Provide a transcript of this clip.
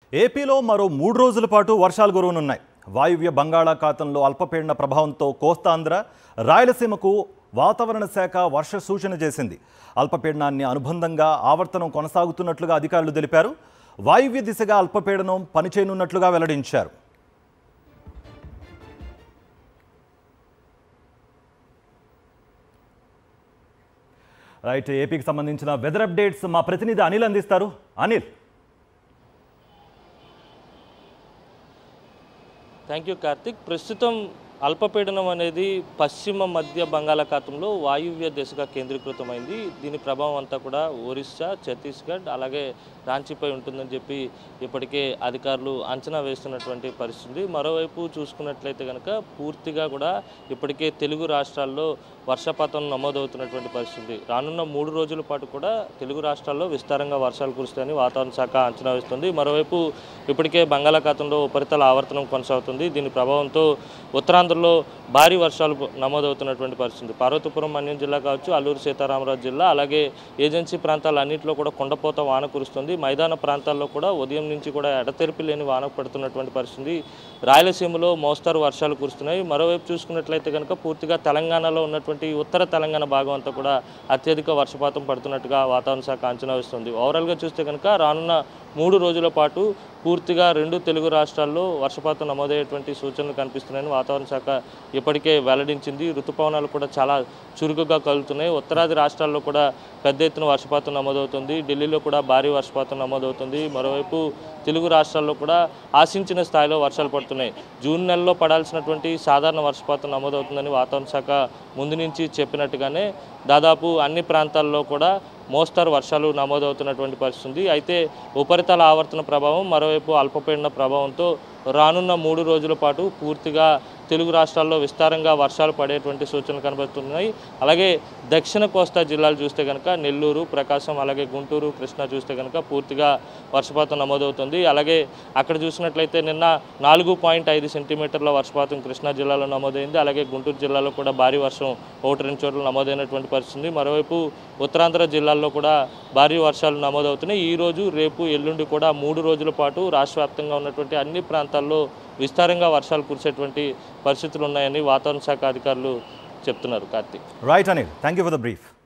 ఏపీలో మరో మూడు రోజుల పాటు వర్షాలు కురవనున్నాయి వాయువ్య బంగాళాఖాతంలో అల్పపీడన ప్రభావంతో కోస్తాంధ్ర రాయలసీమకు వాతావరణ శాఖ వర్ష సూచన చేసింది అల్పపీడనాన్ని అనుబంధంగా ఆవర్తనం కొనసాగుతున్నట్లుగా అధికారులు తెలిపారు వాయువ్య దిశగా అల్పపీడనం పనిచేయనున్నట్లుగా వెల్లడించారు రైట్ ఏపీకి సంబంధించిన వెదర్ అప్డేట్స్ మా ప్రతినిధి అనిల్ అందిస్తారు అనిల్ థ్యాంక్ యూ కార్తిక్ ప్రస్తుతం అల్పపీడనం అనేది పశ్చిమ మధ్య బంగాళాఖాతంలో వాయువ్య దిశగా కేంద్రీకృతమైంది దీని ప్రభావం అంతా కూడా ఒరిస్సా ఛత్తీస్గఢ్ అలాగే రాంచీపై ఉంటుందని చెప్పి ఇప్పటికే అధికారులు అంచనా వేస్తున్నటువంటి పరిస్థితి మరోవైపు చూసుకున్నట్లయితే కనుక పూర్తిగా కూడా ఇప్పటికే తెలుగు రాష్ట్రాల్లో వర్షపాతం నమోదవుతున్నటువంటి పరిస్థితి రానున్న మూడు రోజుల పాటు కూడా తెలుగు రాష్ట్రాల్లో విస్తారంగా వర్షాలు కురుస్తాయని వాతావరణ శాఖ అంచనా వేస్తుంది మరోవైపు ఇప్పటికే బంగాళాఖాతంలో ఉపరితల ఆవర్తనం కొనసాగుతుంది దీని ప్రభావంతో ఉత్తరాంధ్రలో భారీ వర్షాలు నమోదవుతున్నటువంటి పరిస్థితి పార్వతీపురం మన్యం జిల్లా కావచ్చు అల్లూరు సీతారామరాజు జిల్లా అలాగే ఏజెన్సీ ప్రాంతాలు అన్నింటిలో కూడా కొండపోత వాన కురుస్తుంది మైదాన ప్రాంతాల్లో కూడా ఉదయం నుంచి కూడా ఎడతెరిపి లేని వాన పడుతున్నటువంటి పరిస్థితి రాయలసీమలో మోస్తారు వర్షాలు కురుస్తున్నాయి మరోవైపు చూసుకున్నట్లయితే కనుక పూర్తిగా తెలంగాణలో ఉన్నటువంటి ఉత్తర తెలంగాణ భాగం అంతా కూడా అత్యధిక వర్షపాతం పడుతున్నట్టుగా వాతావరణ శాఖ అంచనా వేస్తుంది ఓవరాల్గా చూస్తే కనుక రానున్న మూడు రోజుల పాటు పూర్తిగా రెండు తెలుగు రాష్ట్రాల్లో వర్షపాతం నమోదయ్యేటువంటి సూచనలు కనిపిస్తున్నాయని వాతావరణ శాఖ ఇప్పటికే వెల్లడించింది ఋతుపవనాలు కూడా చాలా చురుకుగా కలుగుతున్నాయి ఉత్తరాది రాష్ట్రాల్లో కూడా పెద్ద ఎత్తున వర్షపాతం నమోదవుతుంది ఢిల్లీలో కూడా భారీ వర్షపాతం నమోదవుతుంది మరోవైపు తెలుగు రాష్ట్రాల్లో కూడా ఆశించిన స్థాయిలో వర్షాలు పడుతున్నాయి జూన్ నెలలో పడాల్సినటువంటి సాధారణ వర్షపాతం నమోదవుతుందని వాతావరణ శాఖ ముందు నుంచి చెప్పినట్టుగానే దాదాపు అన్ని ప్రాంతాల్లో కూడా మోస్తారు వర్షాలు నమోదవుతున్నటువంటి పరిస్థితి ఉంది అయితే ఉపరితల ఆవర్తన ప్రభావం మరోవైపు అల్పపీడన ప్రభావంతో రానున్న మూడు రోజుల పాటు పూర్తిగా తెలుగు రాష్ట్రాల్లో విస్తారంగా వర్షాలు పడేటువంటి సూచనలు కనబడుతున్నాయి అలాగే దక్షిణ కోస్తా జిల్లాలు చూస్తే కనుక నెల్లూరు ప్రకాశం అలాగే గుంటూరు కృష్ణా చూస్తే కనుక పూర్తిగా వర్షపాతం నమోదవుతుంది అలాగే అక్కడ చూసినట్లయితే నిన్న నాలుగు పాయింట్ ఐదు సెంటీమీటర్ల వర్షపాతం కృష్ణా జిల్లాలో నమోదైంది అలాగే గుంటూరు జిల్లాలో కూడా భారీ వర్షం ఒకటి రెండు చోట్ల నమోదైనటువంటి పరిస్థితి మరోవైపు ఉత్తరాంధ్ర జిల్లాల్లో కూడా భారీ వర్షాలు నమోదవుతున్నాయి ఈ రోజు రేపు ఎల్లుండి కూడా మూడు రోజుల పాటు రాష్ట్ర వ్యాప్తంగా ఉన్నటువంటి అన్ని ప్రాంతాల్లో విస్తారంగా వర్షాలు కురిసేటువంటి పరిస్థితులు ఉన్నాయని వాతావరణ శాఖ అధికారులు చెప్తున్నారు Karthik right Anil thank you for the brief